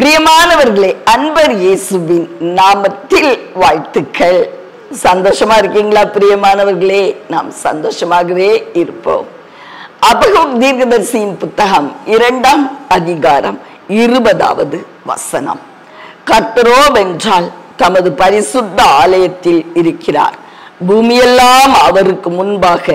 பிரியமானவர்களே அன்பர் இயேசுவின் நாமத்தில் வாழ்த்துக்கள் சந்தோஷமா இருக்கீங்களா பிரியமானவர்களே நாம் சந்தோஷமாகவே இருப்போம் அபகம் தீர்க்கதரிசியின் புத்தகம் இரண்டாம் அதிகாரம் இருபதாவது வசனம் கர்த்தரோ வென்றால் தமது பரிசுத்த ஆலயத்தில் இருக்கிறார் பூமியெல்லாம் அவருக்கு முன்பாக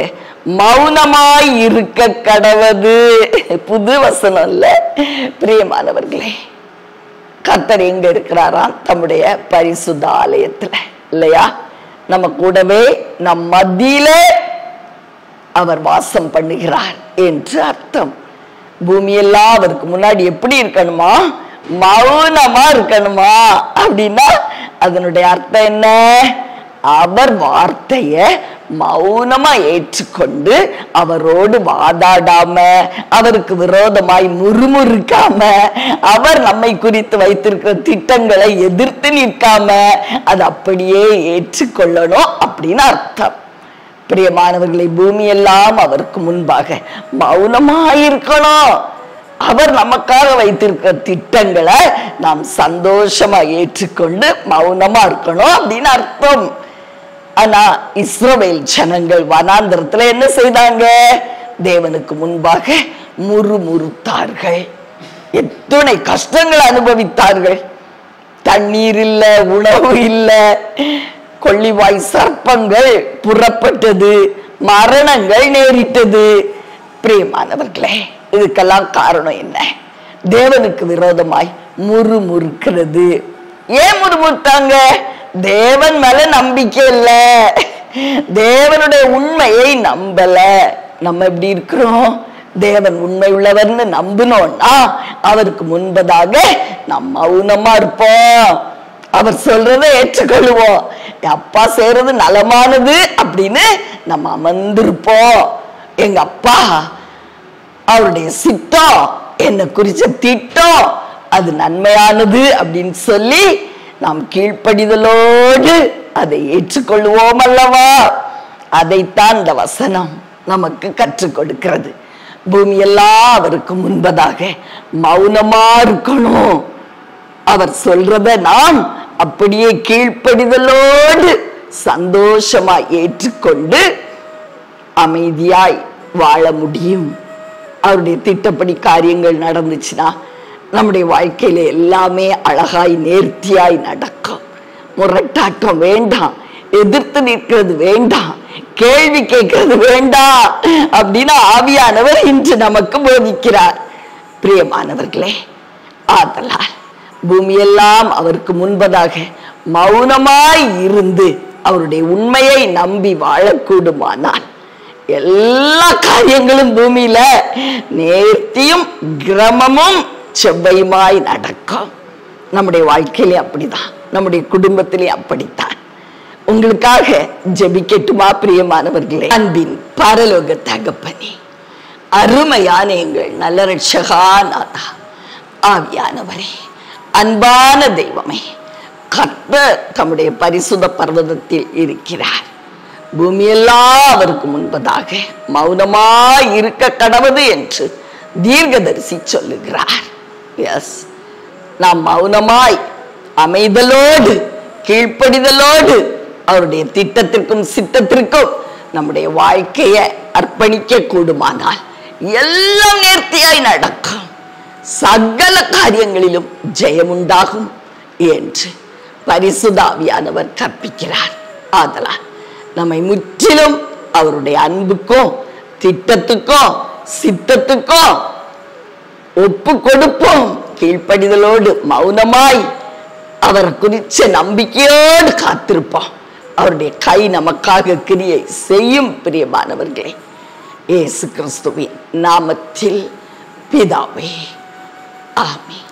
மௌனமாய் இருக்க கடவது புது வசனம் இல்ல பிரியமானவர்களே கர்த்தர் எங்க இருக்கிறாராம் தம்முடைய பரிசுத்த ஆலயத்துல இல்லையா நம்ம கூடவே நம் மத்தியிலே அவர் வாசம் பண்ணுகிறார் என்று அர்த்தம் பூமியெல்லாம் அவருக்கு முன்னாடி எப்படி இருக்கணுமா மௌனமா இருக்கணுமா அப்படின்னா அதனுடைய அர்த்தம் என்ன அவர் வார்த்தைய மௌனமா ஏற்றுக்கொண்டு அவரோடு வாதாடாம அவருக்கு விரோதமாய் முறுமுறுக்காம அவர் நம்மை குறித்து வைத்திருக்கிற திட்டங்களை எதிர்த்து நிற்காம அது அப்படியே ஏற்றுக்கொள்ளணும் அப்படின்னு அர்த்தம் பிரியமானவர்களை பூமியெல்லாம் அவருக்கு முன்பாக மௌனமாயிருக்கணும் அவர் நமக்காக வைத்திருக்கிற திட்டங்களை நாம் சந்தோஷமா ஏற்றுக்கொண்டு மௌனமா இருக்கணும் அப்படின்னு அர்த்தம் ஆனா இஸ்ரவேல் ஜனங்கள் வனாந்திரத்துல என்ன செய்தாங்க தேவனுக்கு முன்பாக முறுமுறுத்தார்கள் எத்தனை கஷ்டங்களை அனுபவித்தார்கள் தண்ணீர் இல்ல உணவு இல்ல கொள்ளிவாய் சர்ப்பங்கள் புறப்பட்டது மரணங்கள் நேரிட்டது பிரியமானவர்களே இதுக்கெல்லாம் காரணம் என்ன தேவனுக்கு விரோதமாய் முறுமுறுக்கிறது ஏன் முறுமுறுத்தாங்க தேவன் மேல நம்பிக்கை இல்ல தேவனுடைய உண்மையை நம்பல நம்ம எப்படி இருக்கிறோம் தேவன் உண்மை உள்ளவர்னு நம்பினோம்னா அவருக்கு முன்பதாக நம்ம மௌனமா இருப்போம் அவர் சொல்றதை ஏற்றுக்கொள்வோம் என் அப்பா செய்யறது நலமானது அப்படின்னு நம்ம அமர்ந்திருப்போம் எங்க அப்பா அவருடைய சித்தம் என்ன குறிச்ச திட்டம் அது நன்மையானது அப்படின்னு சொல்லி நாம் கீழ்ப்படிதலோடு அதை ஏற்றுக்கொள்வோம் அல்லவா அதைத்தான் இந்த வசனம் நமக்கு கற்றுக் கொடுக்கிறது பூமியெல்லாம் அவருக்கு முன்பதாக மௌனமா இருக்கணும் அவர் சொல்றத நாம் அப்படியே கீழ்ப்படிதலோடு சந்தோஷமா ஏற்றுக்கொண்டு அமைதியாய் வாழ முடியும் அவருடைய திட்டப்படி காரியங்கள் நடந்துச்சுன்னா நம்முடைய வாழ்க்கையில எல்லாமே அழகாய் நேர்த்தியாய் நடக்கும் முரட்டாட்டம் வேண்டாம் எதிர்த்து நிற்கிறது வேண்டாம் கேள்வி கேட்கிறது வேண்டாம் அப்படின்னு ஆவியானவர் இன்று நமக்கு போதிக்கிறார் பிரியமானவர்களே ஆதலால் பூமியெல்லாம் அவருக்கு முன்பதாக மௌனமாய் இருந்து அவருடைய உண்மையை நம்பி வாழக்கூடுமானால் எல்லா காரியங்களும் பூமியில நேர்த்தியும் கிரமமும் செவ்வையுமாய் நடக்கும் நம்முடைய வாழ்க்கையிலே அப்படிதான் நம்முடைய குடும்பத்திலே அப்படித்தான் உங்களுக்காக ஜெபிக்கட்டுமா பிரியமானவர்களே அன்பின் பரலோக தகப்பனே அருமையான எங்கள் நல்ல ரட்சகாநாதா ஆவியானவரே அன்பான தெய்வமே கர்த்தர் தம்முடைய பரிசுத பர்வதத்தில் இருக்கிறார் பூமியெல்லாம் அவருக்கு முன்பதாக மௌனமாய் இருக்க கடவுது என்று தீர்க்கதரிசி சொல்லுகிறார் எஸ் நாம் மௌனமாய் அமைதலோடு கீழ்ப்படிதலோடு அவருடைய திட்டத்திற்கும் சித்தத்திற்கும் நம்முடைய வாழ்க்கையை அர்ப்பணிக்க கூடுமானால் எல்லாம் நேர்த்தியாய் நடக்கும் சகல காரியங்களிலும் ஜெயமுண்டாகும் என்று பரிசுதாவியானவர் கற்பிக்கிறார் ஆதலால் நம்மை முற்றிலும் அவருடைய அன்புக்கும் திட்டத்துக்கும் சித்தத்துக்கும் ஒப்பு கொடுப்போம் கீழ்ப்படிதலோடு மௌனமாய் அவர் குறிச்ச நம்பிக்கையோடு காத்திருப்போம் அவருடைய கை நமக்காக கிரியை செய்யும் பிரியமானவர்களே இயேசு கிறிஸ்துவின் நாமத்தில் பிதாவே ஆமென்